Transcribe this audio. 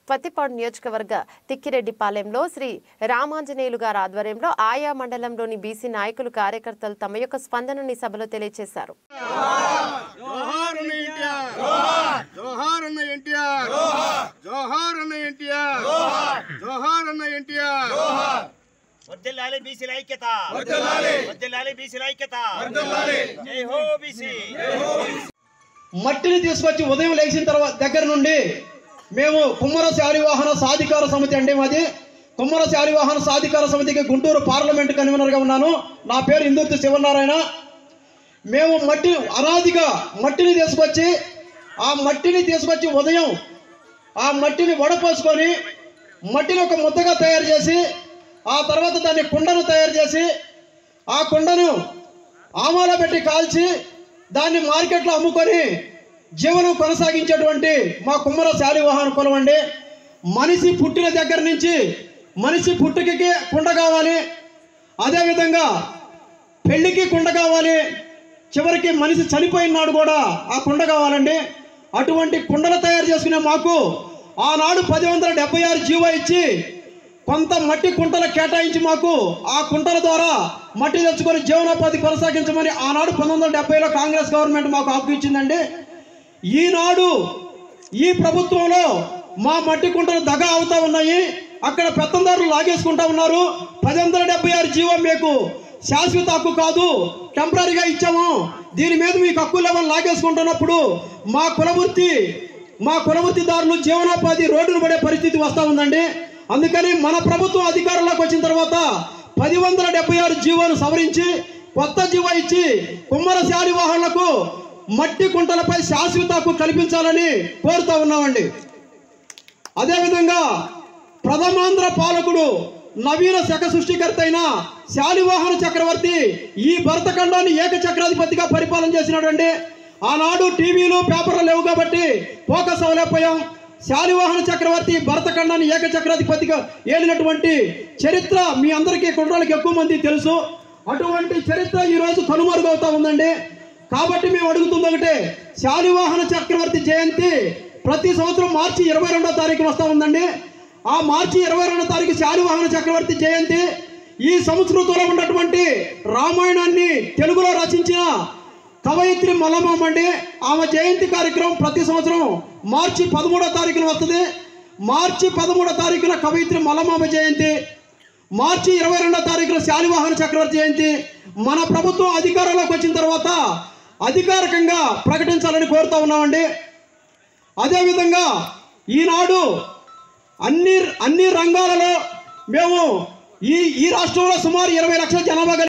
పత్తిపాడు నియోజకవర్గ తిక్కిరెడ్డిపాలెంలో శ్రీ రామాంజనేయులు గారి ఆధ్వర్యంలో ఆయా మండలంలోని బీసీ నాయకులు కార్యకర్తలు తమ యొక్క స్పందనని సభలో తెలియజేశారు జోహార్ అన్న ఎన్టీఆర్ జోహార్ అన్న ఎన్టీఆర్ జోహార్ అన్న ఎన్టీఆర్ జోహార్ అన్న ఎన్టీఆర్ వర్ధిల్లాలి బీసీల ఐక్యత వర్ధిల్లాలి బీసీల ఐక్యత జై హో బీసీ మట్టిని తీసుకొచ్చి ఉదయం లేచిన తర్వాత దగ్గర నుండి మేము కుమ్మర శాలివాహన సాధికార సమితి అండి మాది కుమ్మర శాలివాహన సాధికార సమితికి గుంటూరు పార్లమెంట్ కన్వీనర్గా ఉన్నాను నా పేరు ఇందుర్తి శివనారాయణ మేము మట్టి అనాదిగా మట్టిని తీసుకొచ్చి ఆ మట్టిని తీసుకొచ్చి ఉదయం ఆ మట్టిని వడపోసుకొని మట్టిని ఒక ముద్దగా తయారు చేసి ఆ తర్వాత దాన్ని కుండను తయారు చేసి ఆ కుండను ఆమాలో పెట్టి కాల్చి దాన్ని మార్కెట్లో అమ్ముకొని జీవనం కొనసాగించేటువంటి మా కుమ్మర శాలివాహన కులం అండి మనిషి పుట్టిన దగ్గర నుంచి మనిషి పుట్టుకకి కుండ కావాలి అదేవిధంగా పెళ్లికి కుండ కావాలి చివరికి మనిషి చనిపోయిన నాడు కూడా ఆ కుండ కావాలండి అటువంటి కుండలు తయారు చేసుకునే మాకు ఆనాడు పది వందల డెబ్బై ఆరు జీవో ఇచ్చి కొంత మట్టి కుంటలు కేటాయించి మాకు ఆ కుంటల ద్వారా మట్టి తెచ్చుకొని జీవనోపాధి కొనసాగించమని ఆనాడు పంతొమ్మిది వందల డెబ్బైలో కాంగ్రెస్ గవర్నమెంట్ మాకు హక్కు ఇచ్చిందండి ఈనాడు ఈ ప్రభుత్వంలో మా మట్టి కుంటలు దగ అవుతా ఉన్నాయి అక్కడ పెత్తందారులు లాగేసుకుంటా ఉన్నారు పది వందల డెబ్బై ఆరు జీవం మీకు శాశ్వత హక్కు కాదు టెంపరీగా ఇచ్చాము దీని మీద మీకు హక్కు లేవని లాగేసుకుంటున్నప్పుడు మా కులవృత్తి మా కులవృత్తిదారులు జీవనోపాధి రోడ్డును పడే పరిస్థితి వస్తూ ఉందండి అందుకని మన ప్రభుత్వం అధికారంలోకి వచ్చిన తర్వాత పది వందల డెబ్బై ఆరు జీవోను సవరించి కొత్త జీవో ఇచ్చి కుమ్మర శాలి వాహనాలకు మట్టి కుంటలపై శాశ్వత హక్కు కల్పించాలని కోరుతా ఉన్నామండి అదేవిధంగా ప్రథమాంధ్ర పాలకుడు నవీన శక సృష్టికర్త అయిన శాలివాహన చక్రవర్తి ఈ భరతఖండాన్ని ఏక చక్రాధిపతిగా పరిపాలన చేసినాడండి ఆనాడు టీవీలు పేపర్లు లేవు కాబట్టి ఫోకస్ అవ్వలేకపోయాం శాలివాహన చక్రవర్తి భరతఖండాన్ని ఏక చక్రాధిపతిగా ఏలినటువంటి చరిత్ర మీ అందరికీ కుట్రాలకు ఎక్కువ మంది తెలుసు అటువంటి చరిత్ర ఈరోజు కనుమరుగవుతా ఉందండి కాబట్టి మేము అడుగుతుంది ఒకటే శాలివాహన చక్రవర్తి జయంతి ప్రతి సంవత్సరం మార్చి ఇరవై రెండో తారీఖున వస్తూ ఉందండి ఆ మార్చి ఇరవై రెండో తారీఖు శాలివాహన చక్రవర్తి జయంతి ఈ సంస్కృతంలో ఉన్నటువంటి రామాయణాన్ని తెలుగులో రచించిన కవయిత్రి మల్లమ్మ అండి ఆమె జయంతి కార్యక్రమం ప్రతి సంవత్సరం మార్చి పదమూడో తారీఖున వస్తుంది మార్చి పదమూడో తారీఖున కవయిత్రి మల్లమ్మ జయంతి మార్చి ఇరవై రెండో తారీఖున శాలివాహన చక్రవర్తి జయంతి మన ప్రభుత్వం అధికారంలోకి వచ్చిన తర్వాత అధికారికంగా ప్రకటించాలని కోరుతా ఉన్నామండి అదేవిధంగా ఈనాడు అన్ని అన్ని రంగాలలో మేము ఈ ఈ రాష్ట్రంలో సుమారు ఇరవై లక్షల జనాభా కలిగి